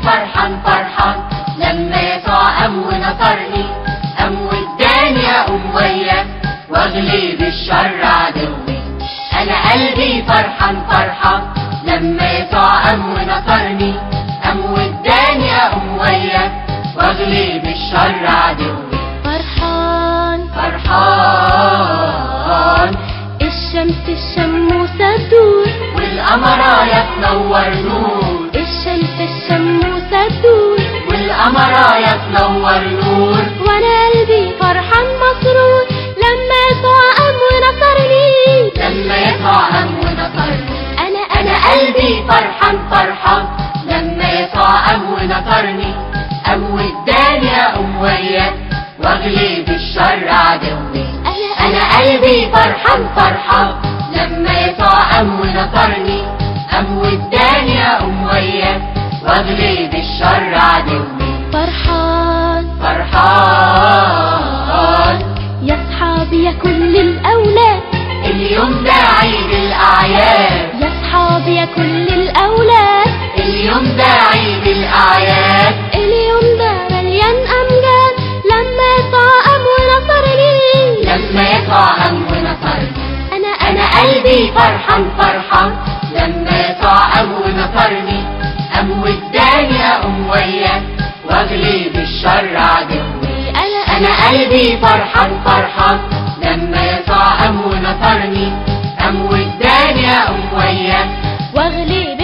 فرحان فرحان لما يسوع قام ونصرني قام واداني اقوم وياه واغلب الشر عدوي انا قلبي فرحان فرحان لما يسوع قام ونصرني قام واداني اقوم وياه واغلب الشر عدوي فرحان فرحان الشمس الشموسة تدور والقمرايا تنور نور الشمس الشموسة تدور والقمرايا تنور نور وانا قلبي فرحان مسرور لما يسوع قام ونصرني لما يسوع قام ونصرني انا انا قلبي فرحان فرحان لما يسوع قام ونصرني قام واداني اقوم وياه واغلب الشر عدوي انا انا قلبي فرحان فرحان لما يسوع قام ونصرني قام واداني اقوم وياه واغلب الشر عدوي فرحان فرحان يا صحابي يا كل الاولاد اليوم ده عيد الاعياد يا صحابي يا كل الاولاد اليوم ده عيد الاعياد اليوم ده مليان امجاد لما يسوع قام ونصرني لما يسوع قام ونصرني انا انا قلبي فرحان فرحان لما يسوع قام ونصرني قام واداني اقوم وياه واغلب الشر عدوي انا انا قلبي فرحان فرحان لما يسوع قام ونصرني قام واداني اقوم وياه واغلب